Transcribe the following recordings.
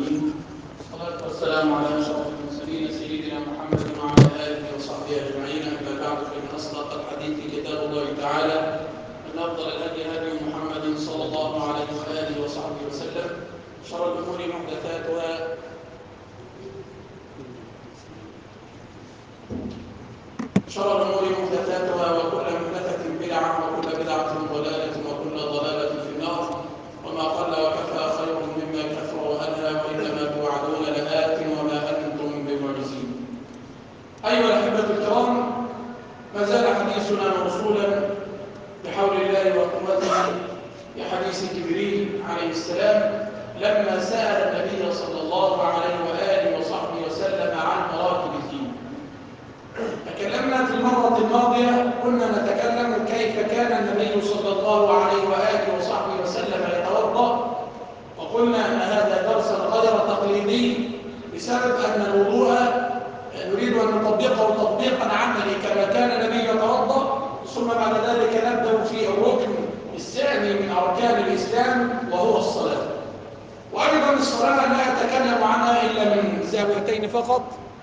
العالمين والصلاة والسلام على أشرف المرسلين سيدنا محمد وعلى آله وصحبه أجمعين أما بعد فإن أصدق الحديث كتاب الله تعالى أن أفضل الهدي هدي محمد صلى الله عليه وآله وصحبه وسلم شر الأمور محدثاتها شر الأمور محدثاتها وكل محدثة بدعة وكل بدعة ضلالة وكل ضلالة في النار وما قل وكفى خير مما كثر وألهى وإنما توعدون لآت وما أنتم بمعجزين أيها الأحبة الكرام ما زال حديثنا موصولا بحول الله وقوته بحديث جبريل عليه السلام لما سأل النبي صلى الله عليه وآله وصحبه وسلم عن مراتب الدين تكلمنا في المرة الماضية كنا نتكلم كيف كان النبي صلى الله عليه وآله وصحبه وسلم يتوضأ وقلنا أن هذا درسا غير تقليدي بسبب أن الوضوء نريد أن نطبقه تطبيقا عملي كما كان النبي يتوضأ ثم بعد ذلك نبدأ في الركن الثاني من أركان الإسلام وهو الصلاة وأيضا الصلاة لا أتكلم عنها إلا من زاويتين فقط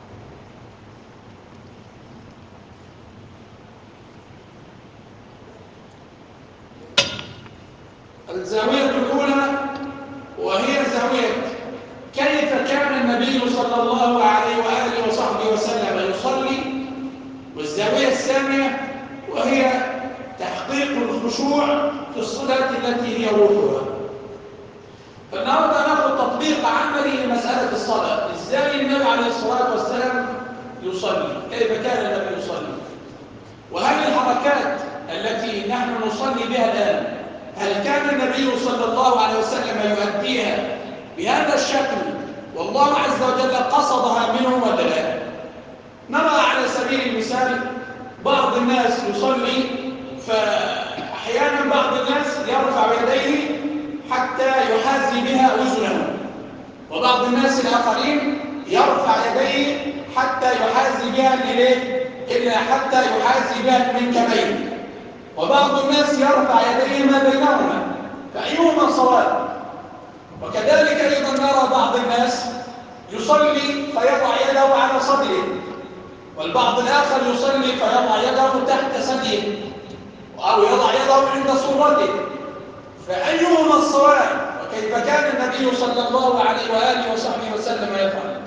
الزاوية الأولى وهي زاوية كيف كان النبي صلى الله عليه وآله وصحبه وسلم يصلي والزاوية الثانية وهي تحقيق الخشوع في الصلاة التي هي روحها فالنهارده ناخد تطبيق عملي لمسألة الصلاة ازاي النبي عليه الصلاة والسلام يصلي كيف كان النبي يصلي وهل الحركات التي نحن نصلي بها الآن هل كان النبي صلى الله عليه وسلم يؤديها بهذا الشكل والله عز وجل قصدها منه ولا لا نرى على سبيل المثال بعض الناس يصلي فأحيانا بعض الناس يرفع يديه حتى يحاذي بها وزنه وبعض الناس الآخرين يرفع يديه حتى يحاذي بها الإليه إلا حتى يحاذي بها المنكبين وبعض الناس يرفع يديه ما بينهما فأيهما صواب وكذلك أيضا نرى بعض الناس يصلي فيضع يده على صدره والبعض الآخر يصلي فيضع يده تحت ثديه أو يضع يده عند صورته فأيهما الصواب وكيف كان النبي صلى الله عليه وآله وصحبه وسلم يفعل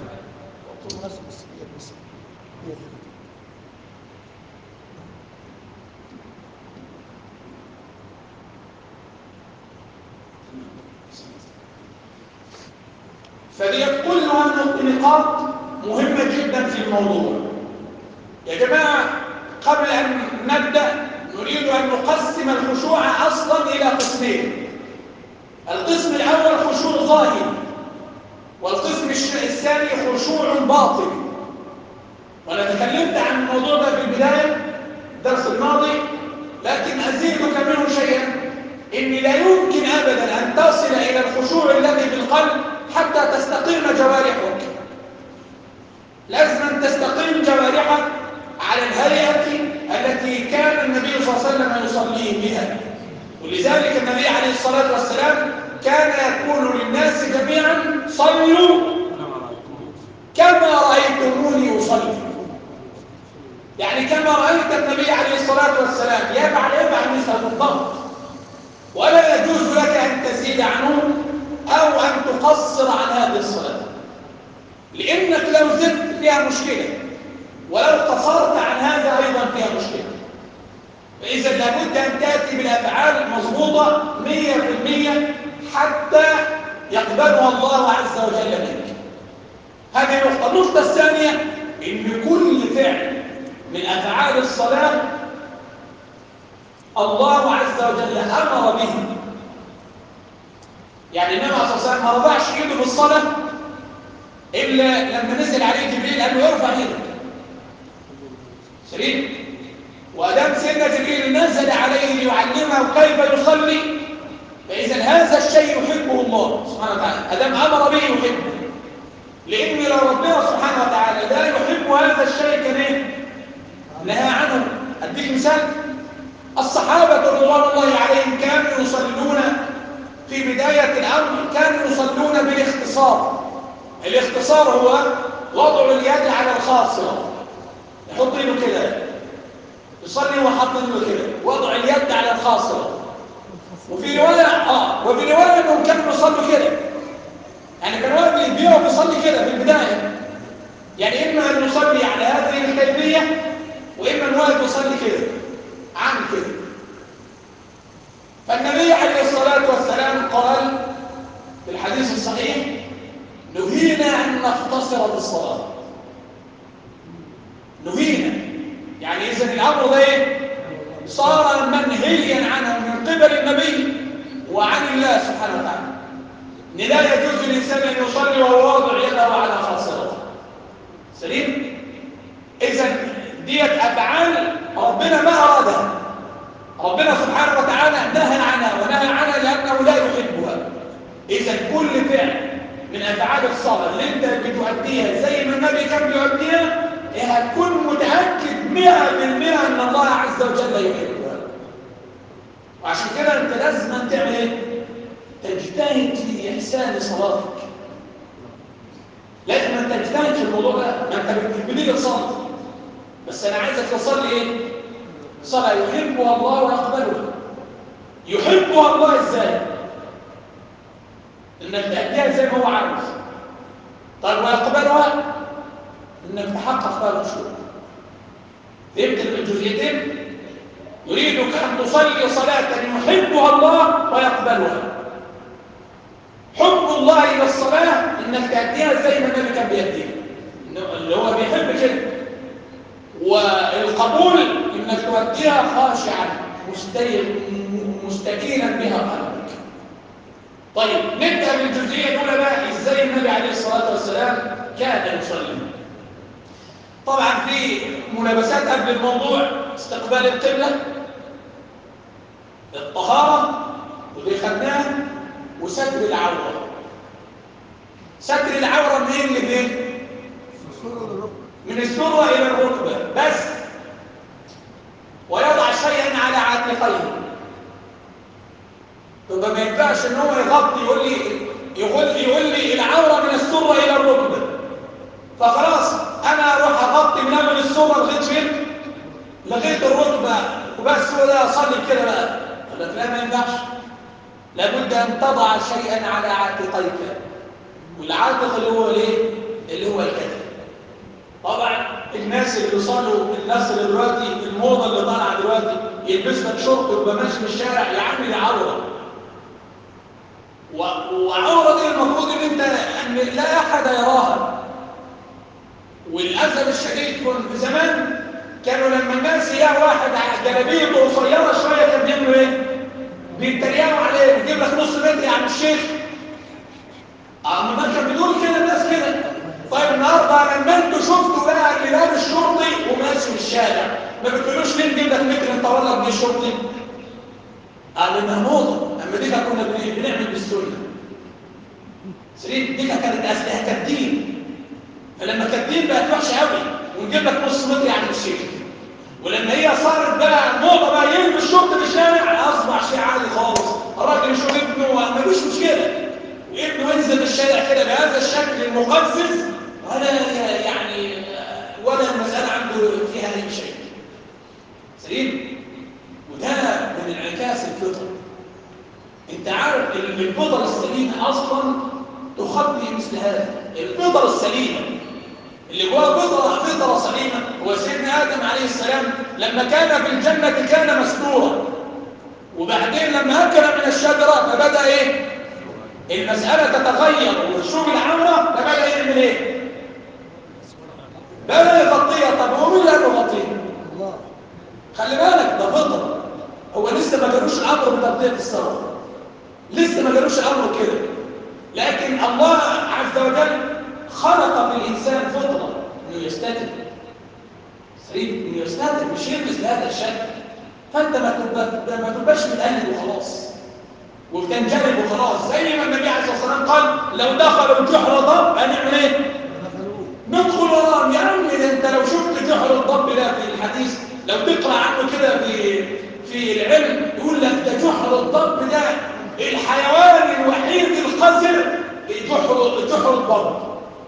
فدي كلها نقاط مهمة جدا في الموضوع يا جماعة قبل أن نبدأ نريد أن نقسم الخشوع أصلا إلى قسمين القسم الأول خشوع ظاهر والقسم الثاني خشوع باطن وأنا تكلمت عن الموضوع ده في البداية الدرس الماضي لكن أزيدك منه شيئا إن لا يمكن أبدا أن تصل إلى الخشوع الذي في القلب حتى تستقيم جوارحك لازم أن تستقيم جوارحك على الهيئة التي كان النبي صلى الله عليه وسلم يصلي بها ولذلك النبي عليه الصلاة والسلام كان يقول للناس جميعا صلوا كما رأيتموني أصلي يعني كما رأيت النبي عليه الصلاة والسلام يفعل يفعل مثل بالضبط ولا يجوز لك أن تزيد عنه أو أن تقصر عن هذه الصلاة لأنك لو زدت فيها مشكلة ولو قصرت عن هذا أيضا فيها مشكلة فإذا لابد أن تأتي بالأفعال المضبوطة مية في المية حتى يقبلها الله عز وجل منك هذه نقطة النقطة الثانية إن كل فعل من أفعال الصلاة الله عز وجل أمر به يعني النبي صلى الله عليه وسلم ما رفعش ايده في الصلاة إلا لما نزل عليه جبريل قال له ارفع ايدك سليم وأدام سيدنا جبريل نزل عليه ليعلمه كيف يصلي فإذا هذا الشيء يحبه الله سبحانه وتعالى أدام أمر به يحبه لأن لو ربنا سبحانه وتعالى لا يحب هذا الشيء كان ايه؟ نهى عنه أديك مثال الصحابة رضوان الله عليهم كانوا يصلون في بداية الأمر كانوا يصلون بالاختصار الاختصار هو وضع اليد على الخاصرة يحط ايده كده يصلي وحط ايده كده وضع اليد على الخاصرة وفي رواية اه وفي رواية انهم كانوا بيصلوا كده يعني كان واحد بيبيع وبيصلي كده في البداية يعني اما ان يصلي على هذه الكيفية واما ان واحد يصلي كده عامل كده فالنبي عليه الصلاة والسلام قال في الحديث الصحيح نهينا أن نختصر بالصلاة نهينا يعني إذا الأمر ده إيه؟ صار منهيا عنه من قبل النبي وعن الله سبحانه وتعالى إن لا يجوز للإنسان أن يصلي وهو واضع يده على خاصرته سليم؟ إذا ديت أفعال ربنا ما أرادها ربنا سبحانه وتعالى نهى عنها ونهى عنها لأنه لا يحبها إذا كل فعل من أفعال الصلاة اللي أنت بتؤديها زي ما النبي كان بيؤديها هتكون متأكد مئة بالمئة أن الله عز وجل يحبها وعشان كده أنت لازم تعمل إيه؟ تجتهد في إحسان صلاتك لازم أن تجتهد في الموضوع ده ما أنت بتبني تصلي بس أنا عايزك تصلي إيه؟ صلاة يحبها الله ويقبلها يحبها الله إزاي؟ انك تأديها زي ما هو عاوز طيب ويقبلها انك تحقق فيها الخشوع فهمت الجزئيتين يريدك ان تصلي صلاه يحبها الله ويقبلها حب الله الى الصلاه انك تأديها زي ما النبي كان بيأديها اللي هو بيحب كده والقبول انك تؤديها خاشعا مستكينا بها قلبك طيب نبدأ بالجزئية الأولى بقى إزاي النبي عليه الصلاة والسلام كان يصلي طبعا في ملابسات قبل الموضوع استقبال القبلة الطهارة ودي خدناها وستر العورة ستر العورة منين لفين؟ من السرة إلى الركبة بس ويضع شيئا على عاتقيه يبقى ما ينفعش ان هو يغطي يقول لي يقول يقول لي العوره من السره الى الركبه فخلاص انا اروح اغطي من اول السره لغايه فين؟ لغايه الركبه وبس هو ده اصلي كده بقى قال لك لا ما ينفعش لابد ان تضع شيئا على عاتقيك والعاتق اللي هو الايه؟ اللي هو الكتف طبعا الناس اللي بيصلوا الناس اللي دلوقتي الموضه اللي طالعه دلوقتي يلبس لك شورت ويبقى ماشي في الشارع يا عم دي عوره وعورة دي المفروض ان انت ان لا احد يراها وللاسف الشديد كن زمان كانوا لما الناس يلاقوا واحد جلابيته قصيره شويه كان بيعملوا ايه؟ بيتريقوا عليه بيجيب لك نص متر يا عم الشيخ اما ما كان بيقول كده الناس كده طيب النهارده لما انتوا شفتوا بقى اللي لابس شرطي وماشي في الشارع ما بتقولوش ليه نجيب لك متر انت ولا ابن الشرطي؟ قال انها موضه اما دي كنا بنعمل بالسنه سرير دي كانت اصلها كدين فلما كدين بقت وحشه قوي ونجيب لك نص متر يعني الشيخ ولما هي صارت بقى موضه بقى يلبس شرط في الشارع اصبح شيء عادي خالص الراجل يشوف ابنه ملوش مشكله وابنه ينزل الشارع كده بهذا الشكل المقزز ولا يعني ولا المساله عنده فيها اي شيء سليم وده من انعكاس الفطر انت عارف ان الفطر السليمه اصلا تخطي مثل هذا الفطر السليمه اللي جواه فطره فطره سليمه هو سيدنا ادم عليه السلام لما كان في الجنه كان مسرورا وبعدين لما اكل من الشجره فبدا ايه المساله تتغير وشوف العمره فبدا يعمل ايه بدا يغطيها طب هو مين اللي قال له غطيها خلي بالك ده فطر هو لسه ما جالوش امر بتغطيه الثروه لسه ما جالوش امر كده لكن الله عز وجل خلق في الانسان فطره انه يستتر سليم انه يستتر مش يلبس بهذا الشكل فانت ما تبقى ما تبقاش متقلب وخلاص وبتنجلب وخلاص زي ما النبي عليه الصلاه والسلام قال لو دخلوا الجحر ضب هنعمل ايه؟ ندخل وراهم يا عم ده انت لو شفت جحر الضب ده في الحديث لو تقرا عنه كده في في العلم يقول لك ده جحر الضب ده الحيوان الوحيد القذر جحر جحر الضب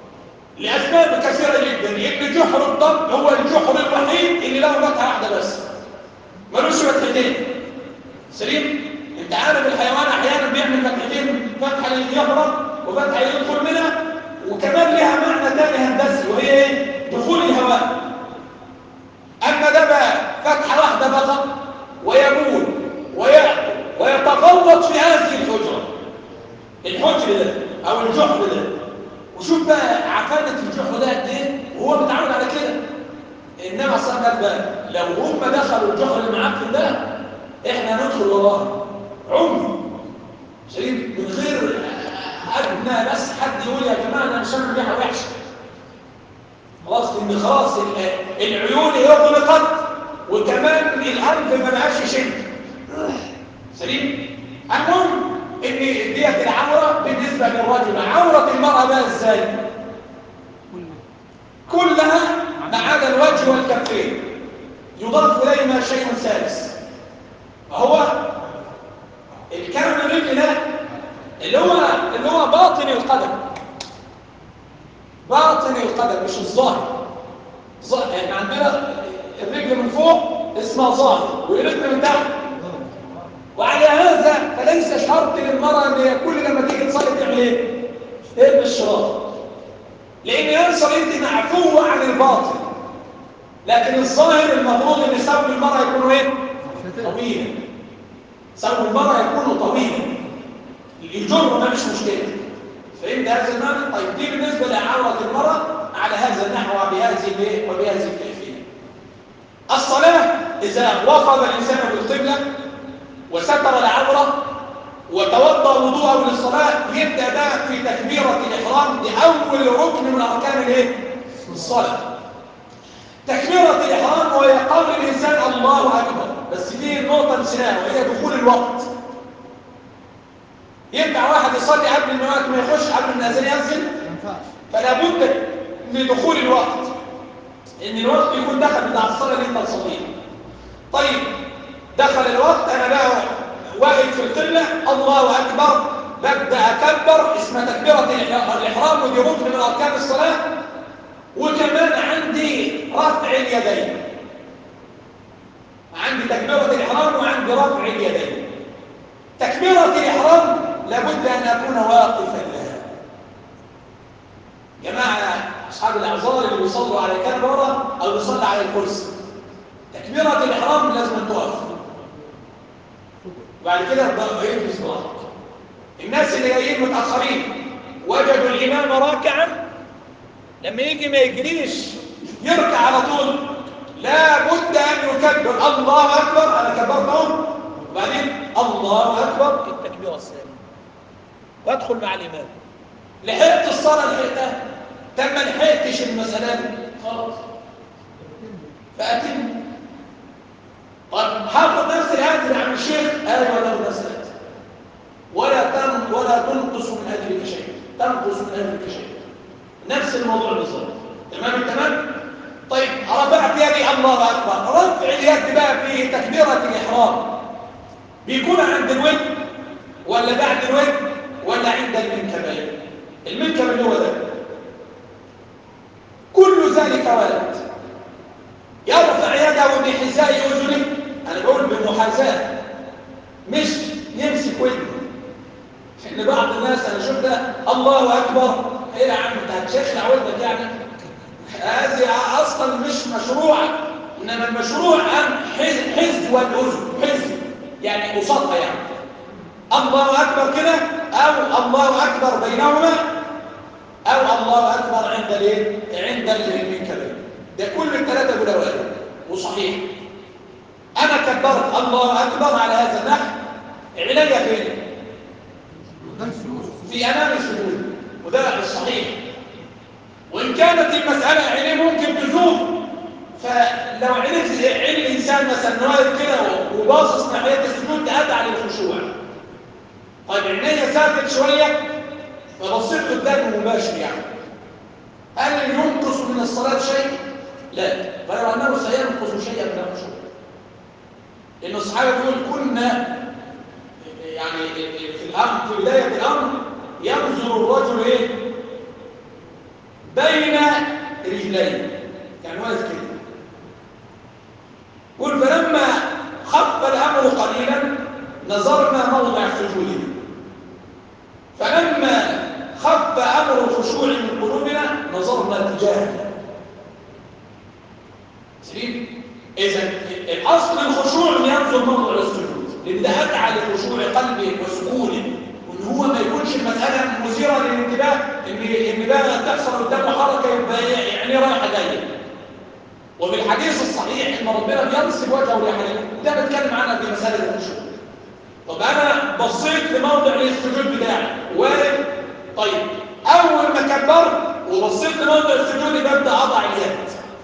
لأسباب كثيرة جدا لأن جحر الضب هو الجحر الوحيد اللي له فتحة واحدة بس ملوش فتحتين سليم؟ انت عارف الحيوان احيانا بيعمل فتحتين فتحة لليفرق وفتحة يدخل منها وكمان لها معنى ثاني هندسي وهي ايه؟ دخول الهواء اما ده بقى فتحة واحدة فقط ويبول ويأكل ويتغوط في هذه الحجرة الحجر ده او الجحر ده وشوف بقى عفانة الجحر ده قد ايه وهو متعود على كده انما صار بقى لو هم دخلوا الجحر المعفن ده احنا ندخل وراه عمي شريف من غير ادنى بس حد يقول يا جماعه انا شم ريحه وحشه خلاص لان خلاص العيون هي غلقت وكمان الانف ما بقاش شيء سليم المهم ان ديت العوره بالنسبه للرجل عوره المراه بقى ازاي كلها ما عدا الوجه والكفين يضاف اليهما شيء ثالث وهو الكلام الرجل ده اللي هو اللي هو باطن القدم باطن القدم مش الظاهر احنا عندنا الرجل من فوق اسمها ظاهر والرجل من تحت وعلى هذا فليس شرط للمرأة ان هي كل لما تيجي تصلي تعمل ايه؟ تلبس الشراط لان ينصر انت معفوة عن الباطن لكن الظاهر المفروض ان ثوب المرأة يكون ايه؟ طويلا ثوب المرأة يكون طويلا الجر ما مش مشكلة فهمت هذا المعنى؟ طيب دي بالنسبة لعورة المرأة على هذا النحو وبهذه وبهذه الكيفية الصلاة إذا وقف الإنسان بالقبلة وستر العورة وتوضأ وضوءه للصلاة يبدأ بقى في تكبيرة الإحرام دي أول ركن من أركان الإيه؟ الصلاة تكبيرة الإحرام وهي قول الإنسان الله أكبر بس دي نقطة نسيناها وهي دخول الوقت يبدأ واحد يصلي قبل الوقت ما يخش قبل الأذان ينزل فلا بد من دخول الوقت إن الوقت يكون دخل بتاع الصلاة اللي أنت تصليها طيب دخل الوقت أنا بقى واقف في القبلة الله أكبر ببدأ أكبر اسمها تكبيرة الإحرام ودي ركن من أركان الصلاة وكمان عندي رفع اليدين عندي تكبيرة الإحرام وعندي رفع اليدين تكبيرة الإحرام لابد أن أكون واقفا لها جماعة أصحاب الأعذار اللي بيصلوا على كبرة أو بيصلوا على الكرسي تكبيرة الإحرام لازم تقف وبعد كده يلبس ظهرك الناس اللي جايين متأخرين وجدوا الإمام راكعا لما يجي ما يجريش يركع على طول لا بد أن يكبر الله أكبر أنا كبرتهم وبعدين الله أكبر التكبيرة الثانية وادخل مع الإمام لحقت الصلاة لحقتها تم ما لحقتش المسألة دي خلاص فأتم طب حافظ نفس الآية يا عم الشيخ أيوة له نفس الآية ولا تن ولا تنقص من أجلك شيء تنقص من أجلك شيء نفس الموضوع بالظبط تمام تمام طيب رفعت يدي الله أكبر رفع اليد بقى في تكبيرة الإحرام بيكون عند الوجه ولا بعد الوجه ولا عند المنكبين المنكب اللي هو ده كل ذلك وارد يرفع يده بحذاء اذنه انا بقول بمحاذاه مش يمسك ودنه ان بعض الناس انا شفت الله اكبر ايه يا عم انت هتشخلع ودنك يعني هذه اصلا مش مشروعه انما المشروع ان حزو الاذن حزو يعني قصادها يعني الله اكبر كده او الله اكبر بينهما او الله اكبر عند الايه عند المنكبين ده كل الثلاثه دول وارد وصحيح انا كبرت الله اكبر على هذا النحو عينيا فين في امام السجود وده الصحيح وان كانت المساله عينيه ممكن تزوم فلو عينيه عين الانسان مثلا واقف كده وباصص ناحيه السجود ده ادعى للخشوع طيب عينيا ساكت شويه فبصيت قدامه مباشر يعني هل ينقص من الصلاه شيء لا غير انه سينقص شيئا من الخشوع لان الصحابه يقول كنا يعني في الامر في بدايه الامر ينظر الرجل ايه بين رجليه كان واقف كده قل فلما خف الامر قليلا نظرنا موضع سجوده فلما خف امر الخشوع من قلوبنا نظرنا تجاهه سليم اذا الاصل الخشوع ان ينظر موضع السجود لان ده ادعى لخشوع قلبه وسكونه وان هو ما يكونش المساله مثيره للانتباه ان ان ده تحصل قدامه حركه يبقى يعني رايحه جايه وفي الحديث الصحيح ان ربنا بينصب وجهه لحنانه وده بتكلم عنها في مساله الخشوع طب انا بصيت لموضع السجود بتاعي وارد طيب اول ما كبرت وبصيت لموضع السجود ببدا اضع اليد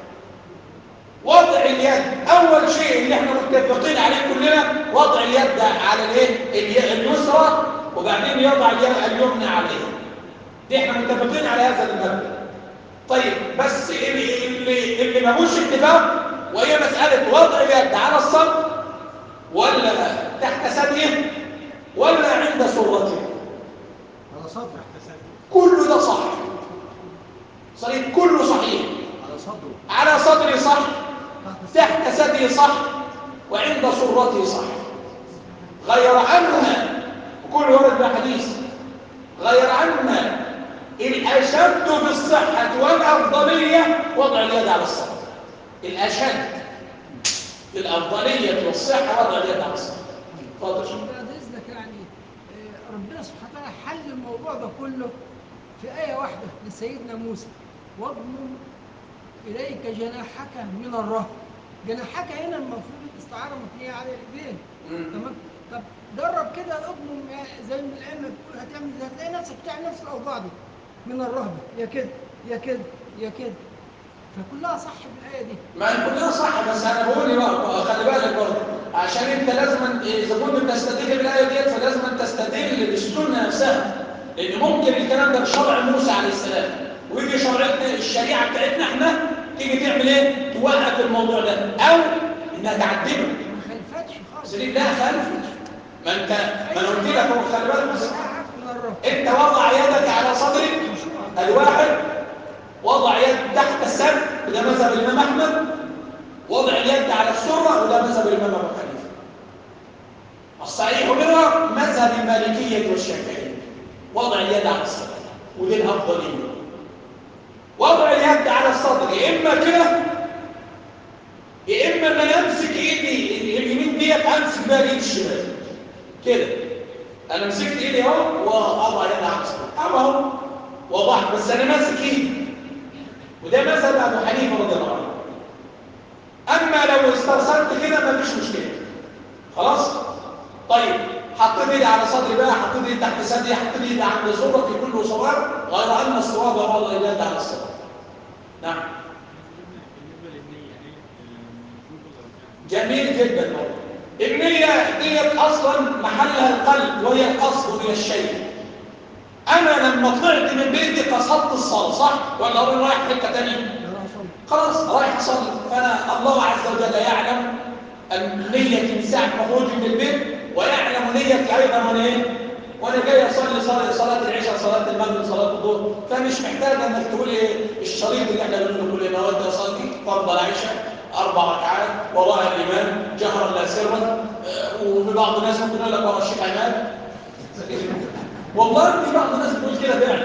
وضع اليد اول شيء اللي احنا متفقين عليه كلنا وضع اليد على الايه اليسرى وبعدين يضع اليد اليمنى عليها دي احنا متفقين على هذا المبدا طيب بس اللي اللي, اللي ماهوش اتفاق وهي مساله وضع اليد على الصدر ولا تحت ثديه ولا عند سرته على صدر كل ده صح صحيح كله صحيح على صدره على صدري صح تحت تحت ثدي صح وعند سرتي صح غير عنها وكل ورد بحديث غير عنها الأشد بالصحة والأفضلية وضع اليد على الصدر الأشد الأفضلية والصحة وضع اليد على الصدر اتفضل شيخ. بعد اذنك يعني آه، ربنا سبحانه وتعالى حل الموضوع ده كله في آية واحدة لسيدنا موسى واضمم إليك جناحك من الرهب جناحك هنا المفروض الاستعارة مبنية على الإيدين مم. تمام طب جرب كده اضمم آه، زي ما الأئمة بتقول هتعمل ازاي هتلاقي نفسك بتعمل نفس الأوضاع دي من الرهبة يا كده يا كده يا كده فكلها صح في الآية دي ما هي كلها صح بس انا بقول ايه بقى خلي بالك برضه عشان انت لازم اذا كنت بتستدل بالايه ديت فلازم تستدل بالسنه نفسها لان ممكن الكلام ده بشرع موسى عليه السلام ويجي شرعتنا الشريعه بتاعتنا احنا تيجي تعمل ايه؟ توقف الموضوع ده او انها تعدله ما خلفتش خالص سليم لا خالف ما انت ما انا قلت لك هو خلي بالك بس جناحك من الرهب انت وضع يدك على صدرك الواحد وضع يد تحت السد وده مذهب الامام احمد وضع اليد على السره وده مذهب الامام ابو حنيفه الصحيح منها مذهب المالكيه والشافعيه وضع اليد على الصدر ودي الافضليه وضع اليد على الصدر يا اما كده يا اما ان انا امسك ايدي اليمين ديت امسك بيها الايد الشمال كده انا مسكت ايدي اهو واضع يدي على الصدر اهو وضحت بس انا ماسك ايدي وده مذهب ابو حنيفه رضي الله عنه اما لو استرسلت كده مفيش مشكله خلاص طيب حطيت ايدي على صدري بقى حطيت ايدي تحت صدري حطيت ايدي عند صورتي كله صواب غير ان الصواب وضع اليد على الصدر نعم بالنسبه للنيه هي المفروض ولا جميل جدا والله. النية ديت أصلا محلها القلب وهي القصد من الشيء أنا لما طلعت من بيتي قصدت الصلاة صح؟ ولا هو رايح حتة تانية؟ يا رسول خلاص رايح أصلي فأنا الله عز وجل يعلم النية من ساعة ما خرج من البيت ويعلم نيتي أيضا وأنا إيه؟ وأنا جاي أصلي صلاة صلاة العشاء صلاة المغرب صلاة الظهر فمش محتاج إنك تقول إيه الشريط اللي إحنا بنقوله كلنا ودي أصلي فرض العشاء أربع ركعات وراء الإمام جهرا لا سرا آه، وفي بعض الناس ممكن يقول لك ورا الشيخ عماد والله في بعض الناس بتقول كده فعلا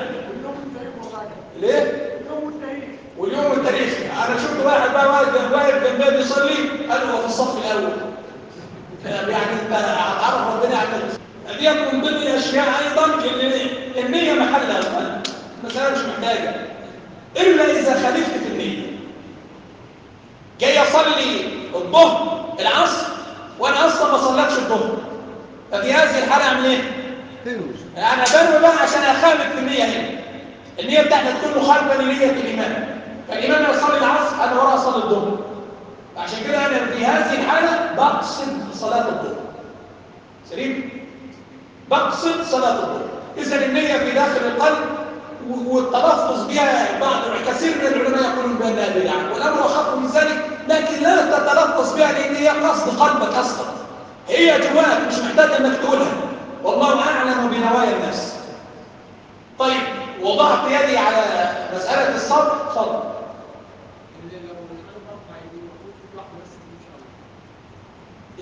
ليه؟ واليوم التاريخ انا شفت واحد بقى واقف واقف جنبي بيصلي قال هو في الصف الاول يعني انت عارف ربنا يعمل ديت من ضمن الاشياء ايضا اللي النيه محلها القلب المساله مش محتاجه الا اذا خالفت في النيه جاي اصلي الظهر العصر وانا اصلا ما صليتش الظهر ففي هذه الحاله اعمل ايه؟ تنوز انا بنوي بقى عشان اخالف في النيه هنا النيه بتاعتك تكون مخالفه لنيه الامام فالامام يصلي العصر انا وراه اصلي الظهر عشان كده انا في هذه الحاله بقصد صلاه الظهر سليم بقصد صلاه الظهر اذا النيه في داخل القلب و- والتلفظ بها بعض كثير من العلماء يقولون بانها بدعه والامر اخف من ذلك لكن لا تتلفظ بها لان هي قصد قلبك اصلا هي جواك مش محتاج انك تقولها والله اعلم بنوايا الناس طيب وضعت يدي على مساله الصبر صبر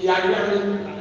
يعني بيعمل ايه؟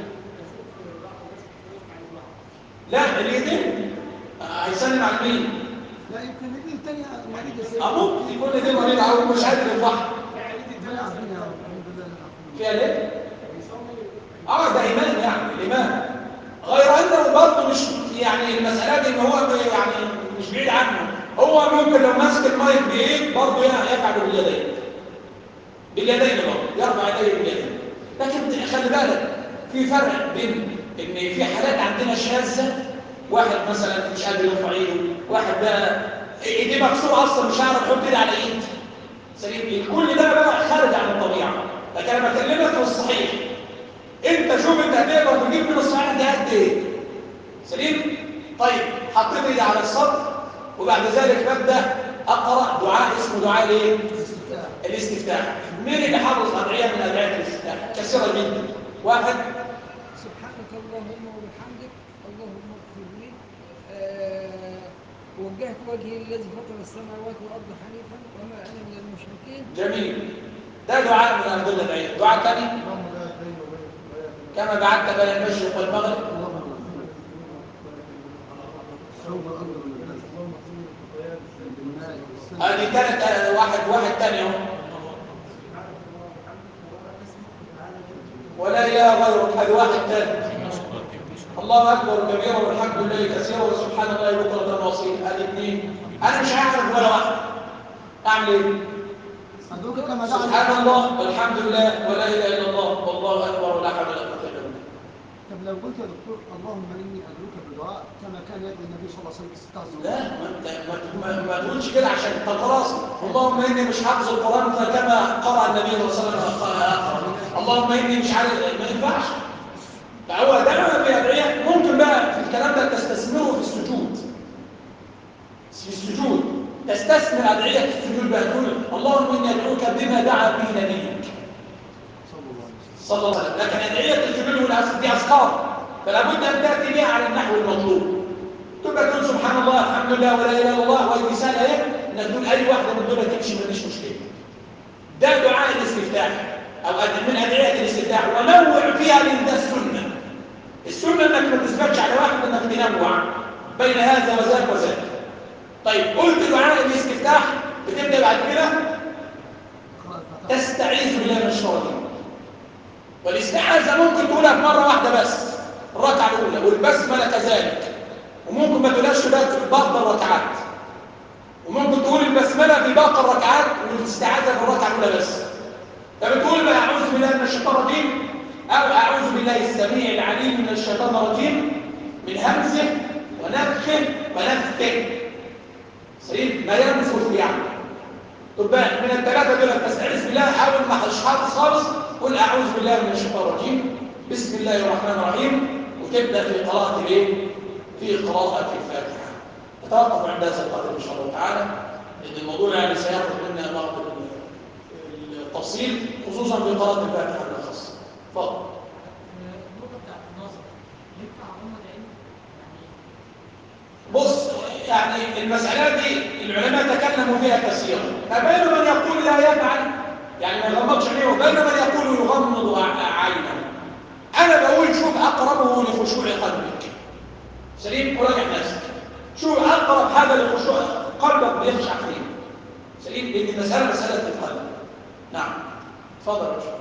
لا اليدين آه، هيسلم على مين؟ لا يمكن نجي الثانية مريض يا سيدي اه ممكن يكون ايديه مريض او مش قادر يرفعها ربنا يعافينا يا رب الحمد لله العافية. فيها ليه؟ اه ده ايمان يعني الايمان غير انه برضه مش يعني المساله دي ان هو يعني مش بعيد عنه هو ممكن لو ماسك المايك بايد برضه يفعل باليدين باليدين برضه يرفع يديه باليدين لكن خلي بالك في فرق بين ان في حالات عندنا شاذه واحد مثلا مش قادر يرفع ايده واحد بقى ايديه مكسوره اصلا مش هيعرف يحط ايده على ايد سليم كل ده بقى خارج عن الطبيعه لكن انا بكلمك في الصحيح انت شوف انت هتقدر تجيب من الصحيح ده قد ايه سليم طيب حطيت ايدي على الصدر وبعد ذلك ببدا اقرا دعاء اسمه دعاء ايه الاستفتاح. الاستفتاح مين اللي حافظ ادعيه من ادعيه الاستفتاح كثيره جدا واحد سبحانك اللهم وبحمدك اللهم اغفر لي آه، وجهت وجهي للذي فطر السماوات والارض حنيفا وما انا من المشركين جميل ده دعاء من افضل الادعيه دعاء ثاني اللهم لا بين وبين وبين- كما بعدت بين المشرق والمغرب اللهم لا ثوب الأرض والجبال. اللهم اغفر لي بالماء والسلام. ادي ثالث واحد واحد ثاني اهو ولا اله غيره هذا واحد ثاني الله اكبر كبيرا والحمد لله كثيرا وسبحان الله بكره واصيلا ادي اثنين انا مش عارف ولا واحد اعمل ايه أدعوك كما دعا سبحان الله والحمد لله ولا اله الا الله والله اكبر ولا حول ولا قوه الا بالله طب لو قلت يا دكتور اللهم إني أدعوك بدعاء كما كان يدعو النبي صلى الله عليه وسلم في استعاذ لا ما انت ما, ما, ما تقولش كده عشان انت خلاص اللهم اني مش حافظ القران فكما قرأ النبي صلى الله عليه وسلم قال اخر اللهم اني مش عارف ما ينفعش فهو ده بقى في ادعيه ممكن بقى في الكلام ده تستثمره في السجود في السجود تستثمر ادعيه السجود بقى تقول اللهم اني ادعوك بما دعا به نبيك صلى الله عليه وسلم صلى الله عليه وسلم لكن ادعيه السجود والأس- دي اذكار فلا بد ان تاتي بها على النحو المطلوب تبقى تقول سبحان الله الحمد لله ولا اله الا الله والمثال اهي انك تقول اي واحده من دول تمشي مفيش مشكله ده دعاء الاستفتاح او أد- من ادعيه الاستفتاح ونوع فيها لان ده السنه السنه انك ما تثبتش على واحد انك تنوع بين هذا وذاك وذاك طيب قلت دعاء الاستفتاح بتبدا بعد كده اقرأ الفاتحة. تستعيذ بالله من الشيطان الرجيم والاستعاذه ممكن تقولها مره واحده بس الركعه الاولى والبسمله كذلك وممكن ما تقولهاش في باقي باقي الركعات وممكن تقول البسمله في باقي الركعات والاستعاذه في الركعه الاولى بس فبتقول بقى اعوذ بالله من الشيطان الرجيم او اعوذ بالله السميع العليم من الشيطان الرجيم من همزه ونفخه ونفثه سليم ما ينفث يعني تبقى من الثلاثة دول تستعيذ بالله حاول ما حافظ خالص قل أعوذ بالله من الشيطان الرجيم بسم الله الرحمن الرحيم وتبدأ في قراءة الايه؟ في قراءة الفاتحة نتوقف عند هذا القدر إن شاء الله تعالى لأن الموضوع يعني سيأخذ منا بعض التفصيل خصوصا في قراءة الفاتحة بالأخص اتفضل النقطة بتاعت النظر ينفع هم العلم يعني بص يعني المسألة دي العلماء تكلموا فيها كثيرا فبين من يقول لا يفعل يعني ما يغمضش عينيه وبين من يقول يغمض ع- عينه أنا بقول شوف أقربه لخشوع قلبك سليم وراجع نفسك شوف أقرب هذا لخشوع قلبك بيخشع فيه سليم لأن المسألة مسألة القلب نعم اتفضل يا باشا.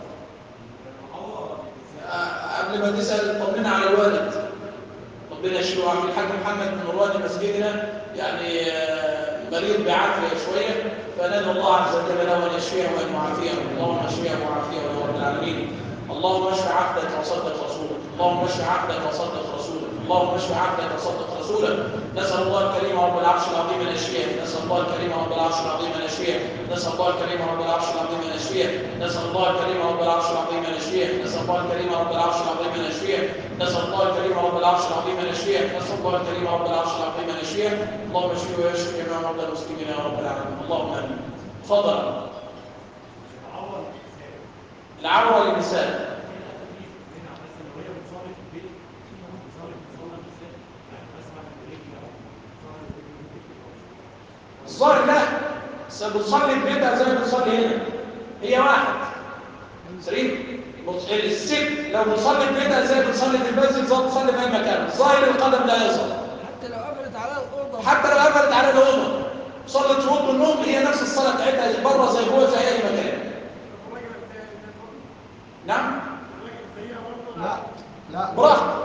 آه، قبل ما تسأل طمنا على الوالد ربنا يشفيه ويعافيه الحاج محمد من رواد مسجدنا يعني آه، مريض بعافيه شويه فندعو الله عز وجل له ان يشفيه وان يعافيه اللهم اشفيه وعافيه يا رب العالمين اللهم اشف عبدك وصدق رسولك اللهم اشف عبدك وصدق رسولك اللهم اشف عبدك وصدق رسولك نسال الله الكريم رب العرش العظيم ان يشفيه نسال الله الكريم رب العرش العظيم ان يشفيه نسال الله الكريم رب العرش العظيم ان يشفيه نسال الله الكريم رب العرش العظيم ان يشفيه نسال الله الكريم رب العرش العظيم ان يشفيه نسال الله الكريم رب العرش العظيم ان يشفيه نسال الله الكريم رب العرش العظيم ان يشفيه اللهم اشفيه ويشفي جميع مرضى المسلمين يا رب العالمين اللهم امين تفضل العوره للنساء الظاهر لا بس بتصلي في بيتها زي ما بتصلي هنا هي واحد سليم بص- الست لو بتصلي في بيتها زي بتصلي في المسجد زي بتصلي في اي مكان ظاهر القدم لا يظهر حتى لو قفلت عليها الاوضه حتى لو قفلت على الاوضه صلت في اوضه النوم هي نفس الصلاه بتاعتها بره زي جوه زي اي مكان نعم لا لا براحتك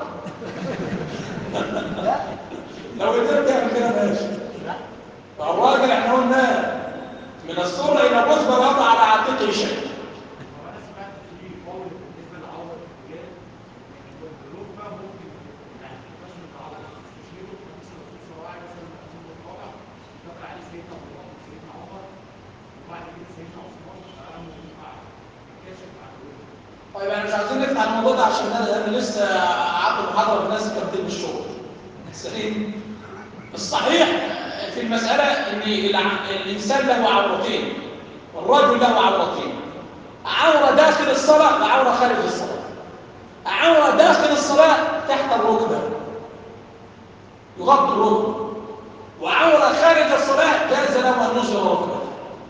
لا لو قدرت تعمل كده ماشي الراجل احنا قلنا من السره الى الركبه وضع على عاتقه شيء هو انا سمعت في قول بالنسبه لعوض الرجال الركبه ممكن يعني مش من العوض تشيله مثلا الرسول صلى الله عليه وسلم في الواقع دخل عليه سيدنا ابو بكر وسيدنا عمر وبعد كده سيدنا عثمان فقام مع كاشف عن الركبه طيب احنا مش عايزين نفتح الموضوع ده عشان انا انا لسه عقد محاضره في ناس كانت بتلم الشغل سليم الصحيح في المساله ان الع- الانسان له عورتين والرجل له عورتين عوره داخل الصلاه وعوره خارج الصلاه عوره داخل الصلاه تحت الركبه يغطي الركبه وعوره خارج الصلاه جاز له ان يظهر ركبه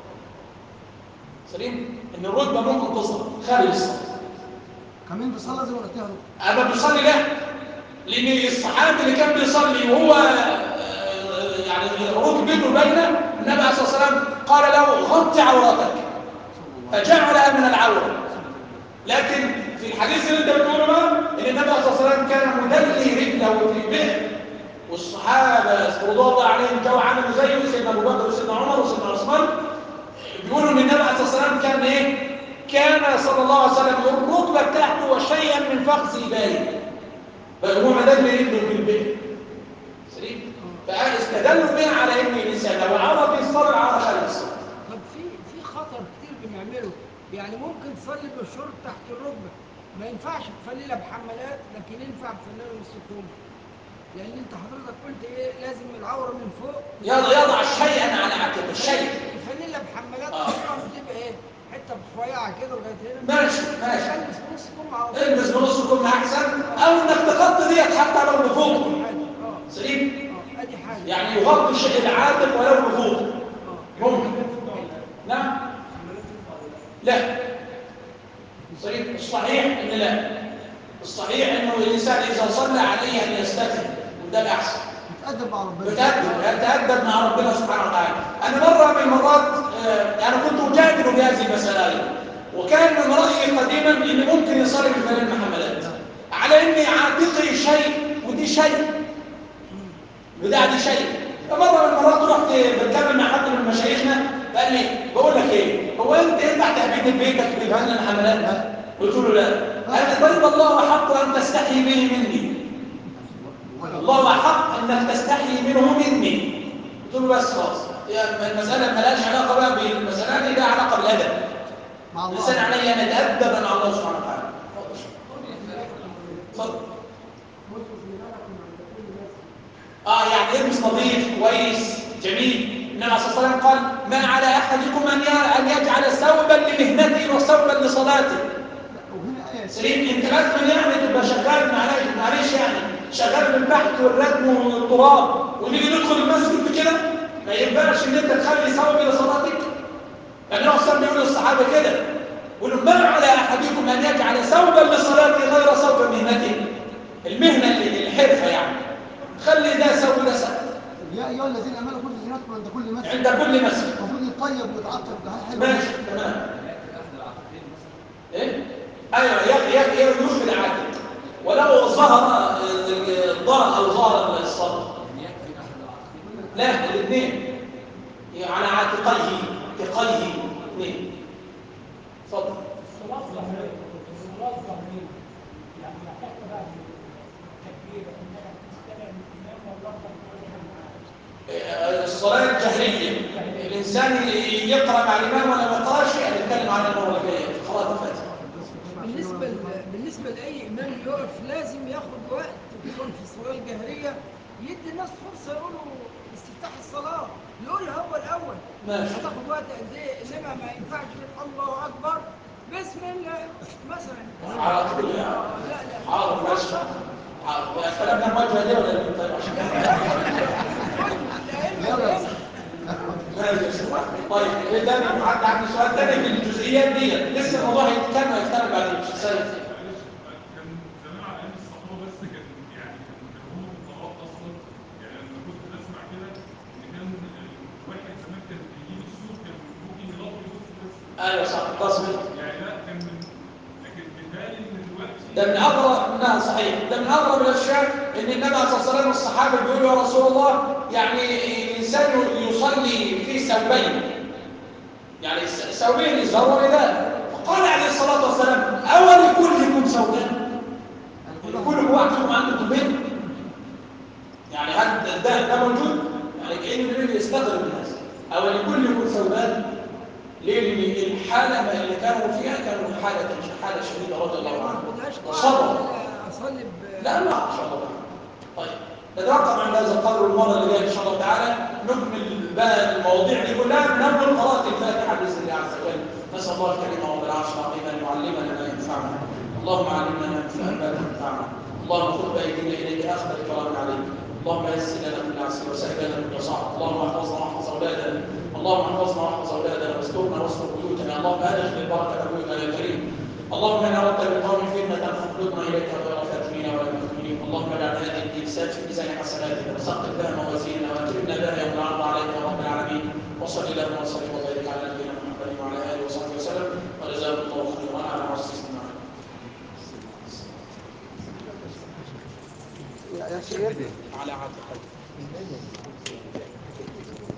سليم ان الركبه ممكن تظهر خارج الصلاه كمان بيصلي زي ما قلت لها أبا بيصلي لا لأن الصحابي اللي كان بيصلي وهو آه، يعني ركبته باينة النبي عليه الصلاة والسلام قال له غطي عورتك فجعلها من العورة لكن في الحديث اللي انت بتقوله بقى ان النبي عليه الصلاة والسلام كان مدلي رجله في البئر والصحابة رضوان الله عليهم جو عملوا زيه سيدنا ابو بكر وسيدنا عمر وسيدنا عثمان بيقولوا ان النبي عليه الصلاة والسلام كان ايه كان صلى الله عليه وسلم الركبة بتاعته وشيئا من فخذه باين بقى هو مدلي رجله في البئر سليم فاستدلوا بها على ان الانسان لو عرف الصلاه عرف خارج الصلاه طب في في خطر كتير بنعمله يعني ممكن تصلي بالشورت تحت الركبه ما ينفعش تفللها بحمالات لكن ينفع تفللها بالسكون لان انت حضرتك قلت ايه لازم العوره من فوق يضع يضع شيئا على عاتقه الشيء يفللها بحمالات آه. اصلا بتبقى ايه حته رفيعه كده لغايه هنا ماشي ماشي تلبس نص كم على طول. البس بنص كم احسن او انك تغطي ديت حتى لو بفوق اه سليم اه ادي حاجه يعني يغطي الشيء العاتق ولو بفوق اه ممكن نعم لا صحيح الصحيح ان لا الصحيح انه الانسان اذا صلى عليه ان يستثني وده الاحسن بتأدب مع ربنا بتأدب يتأدب مع ربنا سبحانه وتعالى أنا مرة من المرات آه، أنا كنت أجادل بهذه المسألة وكان من رأيي قديما إن ممكن يصلي بفعل المحملات على إن عاتقي شيء ودي شيء وده دي شيء فمرة من المرات رحت بتكلم مع حد من مشايخنا قال لي بقول لك إيه هو أنت ينفع تهبيد بيتك بفعل المحملات؟ قلت له لا قال لي طيب الله أحق أن تستحي به مني الله أحق أنك تستحي منه مني قلت له بس خلاص يا المسألة مالهاش علاقة بقى بالمسألة دي لها علاقة بالأدب مع الله الإنسان عليه أن يتأدب مع الله سبحانه وتعالى اتفضل اه يعني يلبس نظيف كويس جميل النبي عليه الصلاه والسلام قال ما على احدكم ان ي- ان يجعل ثوبا لمهنته وثوبا لصلاته وهنا آية سليم انت لازم يعني تبقى شغال معلش معلش يعني شغال بالبحث والردم والتراب ونيجي ندخل المسجد بكده ما ينفعش ان انت تخلي ثوبي لصلاتك النبي صلى الله عليه وسلم بيقول للصحابه كده يقول لهم ما على احدكم ان يجعل ثوبا لصلاته غير ثوب مهنته المهنه اللي الحرفه يعني خلي ده ثوب ده ثوب يا أيها الذين آمنوا كل زينتكم عند كل مسجد عند كل مسجد المفروض يتطيب ويتعطر ده حلو ماشي تمام ايه ايوه يا يا يا يخفي العاتق ولو ظهر الضرر او ظهر الصدر لا الاثنين على عاتقيه تقيه اثنين اتفضل الصلاة ظهرية الصلاة ظهرية يعني لا تحت بقى التكبير انك تستمع من الامام والله آه، الصلاه الجهريه الانسان يقرا مع الامام ولا ما يقراش هنتكلم عنها المره الجايه في قراءه الفاتحه بالنسبة ل- بالنسبة لأي إمام يقف لازم ياخد وقت يكون في الصلاة الجهرية يدي الناس فرصة يقولوا استفتاح الصلاة يقولها هو الأول ماشي. هتاخد وقت قد إيه إنما ما ينفعش يقول الله أكبر بسم الله مثلا على طول يعني لا لا حاضر ماشي حاضر الكلام ده موجه ليه ولا ليه طيب عشان لأن ماشي طيب ايه تاني حد عنده سؤال تاني في الجزئيات دي لسه الموضوع هيتكلم هيتكلم بعد السنه معلش كان زمان على ايام الصحابه بس كان يعني كان هم فقراء اصلا يعني لما كنت بسمع كده ان كان الواحد زمان كان بيجيب السوق كان ممكن يلاقي يبص بس ايوه صح تصوير يعني لا كان من لكن بالتالي ان دلوقتي ده من اغرب منها صحيح ده من اغرب الاشياء ان النبي عليه الصلاه والسلام والصحابه بيقولوا يا رسول الله يعني الانسان يصلي في ثوبين يعني س- ثوبين ازار ورداء فقال عليه الصلاه والسلام اول كلكم ثوبان كل واحد فيكم عنده ثوبين يعني هل ده ده موجود يعني كأن النبي يستغرب الناس اول كلكم ثوبان ليه؟ لأن الحالة اللي كانوا فيها كانوا حالة حالة شديدة رضي الله عنه ملهاش وصبر قاعدة اصلي ب- لا لا ان شاء الله طيب نتوقف عند هذا القدر المره اللي جايه ان شاء الله تعالى نكمل بقى المواضيع دي كلها نكمل قراءه الفاتحه باذن الله عز وجل نسال الله الكريم رب العرش العظيم ان يعلمنا ما ينفعنا اللهم علمنا ما ينفعنا ما ينفعنا اللهم خذ بايدينا اليك اخذ الكرام عليك اللهم يسر لنا كل عسير وسهل لنا كل صعب اللهم احفظنا واحفظ اولادنا اللهم احفظنا واحفظ اولادنا واسترنا واستر بيوتنا اللهم ادخل البركه بيوتنا يا كريم اللهم ان اردت بقوم فتنه فاخلقنا اليك غير فاتنين ولا مفتونين اللهم اجعل هذه الجلسات في ميزان حسناتنا وثقل بها موازيننا واكرمنا بها يوم العرض عليك يا رب العالمين وصل اللهم وسلم وبارك على نبينا محمد وعلى اله وصحبه وسلم وجزاكم الله خيرا على حسن استماعكم يا سيدي على عهد